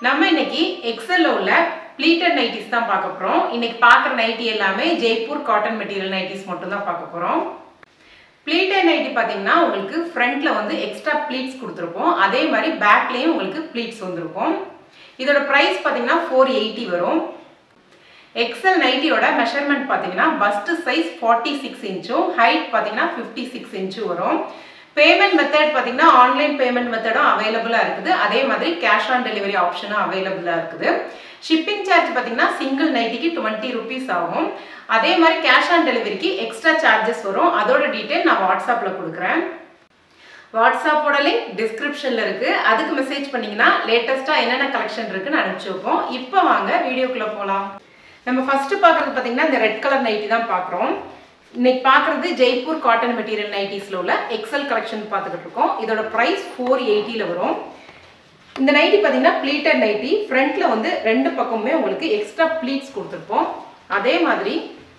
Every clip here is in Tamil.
நம்ம இன்னைக்கு எக்ஸல்ல உள்ள ப்ளீட்டட் நைட்டிஸ் தான் பார்க்க போறோம் இன்னைக்கு பார்க்குற நைட்டி எல்லாமே ஜெய்ப்பூர் காட்டன் மெட்டீரியல் நைட்டிஸ் மட்டும் தான் பார்க்க போறோம் ப்ளீட்டட் நைட்டி பார்த்தீங்கன்னா உங்களுக்கு ஃப்ரண்ட்ல வந்து எக்ஸ்ட்ரா ப்ளீட்ஸ் கொடுத்துருப்போம் அதே மாதிரி பேக்லேயும் உங்களுக்கு ப்ளீட்ஸ் வந்திருக்கும் இதோட ப்ரைஸ் பார்த்தீங்கன்னா ஃபோர் எயிட்டி வரும் எக்ஸல் நைட்டியோட மெஷர்மெண்ட் பார்த்தீங்கன்னா பஸ்ட் சைஸ் ஃபார்ட்டி சிக்ஸ் இன்ச்சும் ஹைட் பார்த்தீங்கன்னா ஃபிஃப்டி சிக்ஸ் இன்ச்சு வரும் பேமெண்ட் மெத்தட் பார்த்தீங்கன்னா ஆன்லைன் பேமெண்ட் மெத்தடும் அவைலபிளாக இருக்குது அதே மாதிரி கேஷ் ஆன் டெலிவரி ஆப்ஷனும் அவைலபிளாக இருக்குது ஷிப்பிங் சார்ஜ் பார்த்தீங்கன்னா சிங்கிள் நைட்டிக்கு டுவெண்ட்டி ருபீஸ் ஆகும் அதே மாதிரி கேஷ் ஆன் டெலிவரிக்கு எக்ஸ்ட்ரா சார்ஜஸ் வரும் அதோட டீட்டெயில் நான் வாட்ஸ்அப்பில் கொடுக்குறேன் வாட்ஸ்அப்போட லிங்க் டிஸ்கிரிப்ஷனில் இருக்குது அதுக்கு மெசேஜ் பண்ணிங்கன்னா லேட்டஸ்ட்டாக என்னென்ன கலெக்ஷன் இருக்குன்னு அனுப்பிச்சி வைப்போம் இப்போ வாங்க வீடியோக்குள்ளே போகலாம் நம்ம ஃபஸ்ட்டு பார்க்குறது பார்த்தீங்கன்னா இந்த ரெட் கலர் நைட்டி தான் பார்க்குறோம் இன்னைக்கு பார்க்குறது ஜெய்ப்பூர் காட்டன் மெட்டீரியல் நைட்டிஸில் உள்ள எக்ஸல் கலெக்ஷன் பார்த்துக்கிட்டு இருக்கோம் இதோட ப்ரைஸ் ஃபோர் எயிட்டியில் வரும் இந்த நைட்டி பார்த்தீங்கன்னா ப்ளீட்டட் நைட்டி ஃப்ரண்ட்டில் வந்து ரெண்டு பக்கமுமே உங்களுக்கு எக்ஸ்ட்ரா ப்ளீட்ஸ் கொடுத்துருப்போம் அதே மாதிரி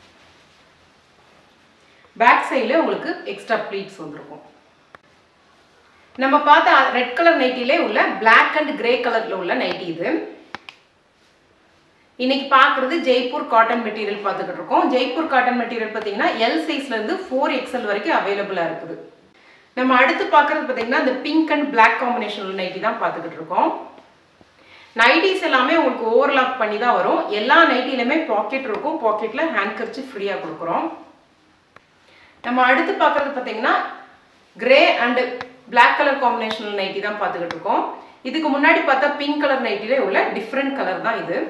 பேக் சைடில் உங்களுக்கு எக்ஸ்ட்ரா ப்ளீட்ஸ் வந்திருக்கும் நம்ம பார்த்த ரெட் கலர் நைட்டிலே உள்ள பிளாக் அண்ட் கிரே கலரில் உள்ள நைட்டி இது இன்னைக்கு பார்க்குறது ஜெய்ப்பூர் காட்டன் மெட்டீரியல் பார்த்துக்கிட்டு இருக்கோம் ஜெய்ப்பூர் காட்டன் மெட்டீரியல் பார்த்தீங்கன்னா எல் சைஸ்லேருந்து ஃபோர் எக்ஸல் வரைக்கும் அவைலபிளாக இருக்குது நம்ம அடுத்து பார்க்குறது பார்த்தீங்கன்னா இந்த pink and black combination nighty தான் பார்த்துக்கிட்டு இருக்கோம் நைட்டிஸ் எல்லாமே உங்களுக்கு ஓவர்லாக் பண்ணி தான் வரும் எல்லா நைட்டிலுமே பாக்கெட் இருக்கும் பாக்கெட்டில் ஹேண்ட் கர்ச்சி ஃப்ரீயாக கொடுக்குறோம் நம்ம அடுத்து பார்க்குறது பார்த்தீங்கன்னா grey and black colour combination nighty தான் பார்த்துக்கிட்டு இருக்கோம் இதுக்கு முன்னாடி பார்த்தா பிங்க் கலர் நைட்டிலே உள்ள டிஃப்ரெண்ட் கலர் தான் இது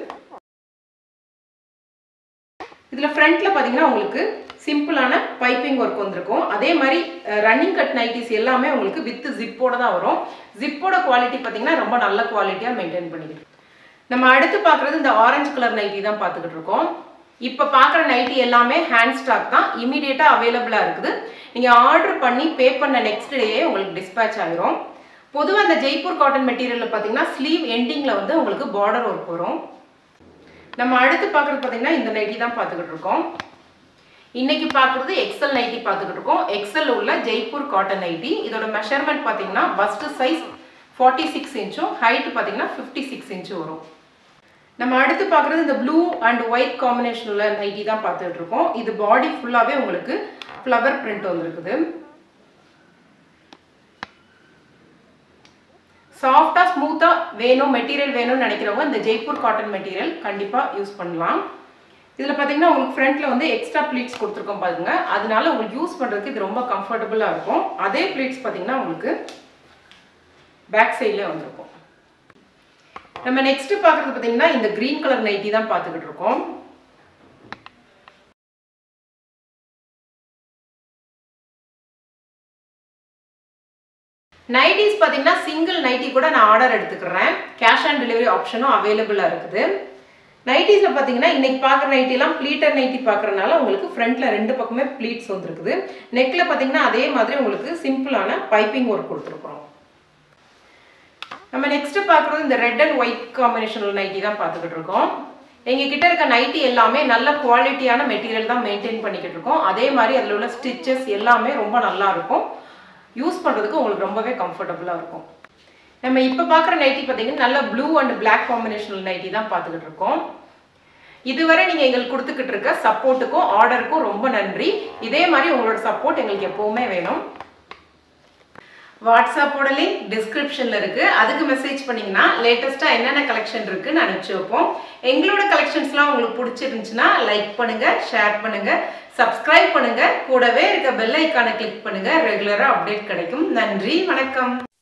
இதில் ஃப்ரண்ட்டில் பார்த்தீங்கன்னா உங்களுக்கு சிம்பிளான பைப்பிங் ஒர்க் வந்திருக்கும் அதே மாதிரி ரன்னிங் கட் நைட்டிஸ் எல்லாமே உங்களுக்கு வித் ஜிப்போட தான் வரும் ஜிப்போட குவாலிட்டி பார்த்தீங்கன்னா ரொம்ப நல்ல குவாலிட்டியாக மெயின்டைன் பண்ணிக்கிட்டு நம்ம அடுத்து பார்க்குறது இந்த ஆரஞ்சு கலர் நைட்டி தான் பார்த்துக்கிட்டு இருக்கோம் இப்போ பார்க்குற நைட்டி எல்லாமே ஹேண்ட் ஸ்டாக் தான் இமீடியட்டாக அவைலபிளாக இருக்குது நீங்கள் ஆர்டர் பண்ணி பே பண்ண நெக்ஸ்ட் டேயே உங்களுக்கு டிஸ்பேச் ஆகிரும் பொதுவாக இந்த ஜெய்ப்பூர் காட்டன் மெட்டீரியலில் பார்த்தீங்கன்னா ஸ்லீவ் எண்டிங்கில் வந்து உங்களுக்கு பார்டர் ஒர்க் வரும் நம்ம அடுத்து பார்க்குறது பார்த்தீங்கன்னா இந்த நைட்டி தான் பார்த்துக்கிட்டு இருக்கோம் இன்னைக்கு பார்க்குறது எக்ஸல் நைட்டி பார்த்துக்கிட்டு இருக்கோம் எக்ஸல் உள்ள ஜெய்ப்பூர் காட்டன் நைட்டி இதோட மெஷர்மெண்ட் பார்த்தீங்கன்னா பஸ்ட் சைஸ் ஃபார்ட்டி சிக்ஸ் இன்ச்சும் ஹைட் பார்த்தீங்கன்னா ஃபிஃப்டி சிக்ஸ் இன்ச்சு வரும் நம்ம அடுத்து பார்க்குறது இந்த ப்ளூ அண்ட் ஒயிட் காம்பினேஷன் உள்ள நைட்டி தான் பார்த்துட்டு இருக்கோம் இது பாடி ஃபுல்லாகவே உங்களுக்கு ஃப்ளவர் பிரிண்ட் வந்துருக்குது சாஃப்டாக ஸ்மூத்தாக வேணும் மெட்டீரியல் வேணும்னு நினைக்கிறவங்க இந்த ஜெய்ப்பூர் காட்டன் மெட்டீரியல் கண்டிப்பாக யூஸ் பண்ணலாம் இதில் பார்த்தீங்கன்னா உங்களுக்கு ஃப்ரண்ட்டில் வந்து எக்ஸ்ட்ரா ப்ளீட்ஸ் கொடுத்துருக்கோம் பாருங்க அதனால உங்களுக்கு யூஸ் பண்ணுறதுக்கு இது ரொம்ப கம்ஃபர்டபுளாக இருக்கும் அதே ப்ளீட்ஸ் பார்த்தீங்கன்னா உங்களுக்கு பேக் சைடில் வந்திருக்கும் நம்ம நெக்ஸ்ட் பார்க்குறது பார்த்தீங்கன்னா இந்த க்ரீன் கலர் நைட்டி தான் பார்த்துக்கிட்டு இருக்கோம் நைட்டிஸ் பார்த்தீங்கன்னா சிங்கிள் நைட்டி கூட நான் ஆர்டர் எடுத்துக்கிறேன் கேஷ் ஆன் டெலிவரி ஆப்ஷனும் அவைலபிளாக இருக்குது நைட்டிஸில் பார்த்தீங்கன்னா இன்னைக்கு பார்க்குற நைட்டிலாம் ப்ளீட்டர் நைட்டி பார்க்குறனால உங்களுக்கு ஃப்ரண்ட்டில் ரெண்டு பக்கமே ப்ளீட்ஸ் வந்துருக்குது நெக்கில் பார்த்தீங்கன்னா அதே மாதிரி உங்களுக்கு சிம்பிளான பைப்பிங் ஒர்க் கொடுத்துருக்குறோம் நம்ம நெக்ஸ்ட் பார்க்குறது இந்த red and white combination nighty தான் பார்த்துக்கிட்டு இருக்கோம் எங்கள் கிட்ட இருக்க நைட்டி எல்லாமே நல்ல குவாலிட்டியான மெட்டீரியல் தான் மெயின்டைன் பண்ணிக்கிட்டு இருக்கோம் அதே மாதிரி அதில் உள்ள ஸ்டிச்சஸ் எல்லாமே ரொம்ப நல்லா இருக்கும் யூஸ் பண்ணுறதுக்கு உங்களுக்கு ரொம்பவே கம்ஃபர்டபுளாக இருக்கும் நம்ம இப்போ பார்க்குற நைட்டி பார்த்தீங்கன்னா நல்ல blue and black combination nighty தான் பார்த்துக்கிட்டு இருக்கோம் இதுவரை நீங்கள் எங்களுக்கு கொடுத்துக்கிட்டு இருக்க சப்போர்ட்டுக்கும் ஆர்டருக்கும் ரொம்ப நன்றி இதே மாதிரி உங்களோட சப்போர்ட் எங்களுக்கு எப்போவுமே வேணும் வாட்ஸ்அப்போட லிங்க் டிஸ்கிரிப்ஷனில் இருக்குது அதுக்கு மெசேஜ் பண்ணிங்கன்னா லேட்டஸ்ட்டாக என்னென்ன கலெக்ஷன் இருக்குன்னு அனுப்பிச்சி வைப்போம் எங்களோட கலெக்ஷன்ஸ்லாம் உங்களுக்கு பிடிச்சிருந்துச்சுன்னா லைக் பண்ணுங்கள் ஷேர் பண்ணுங்கள் சப்ஸ்கிரைப் பண்ணுங்கள் கூடவே இருக்க பெல் ஐக்கானை கிளிக் பண்ணுங்கள் ரெகுலராக அப்டேட் கிடைக்கும் நன்றி வணக்கம்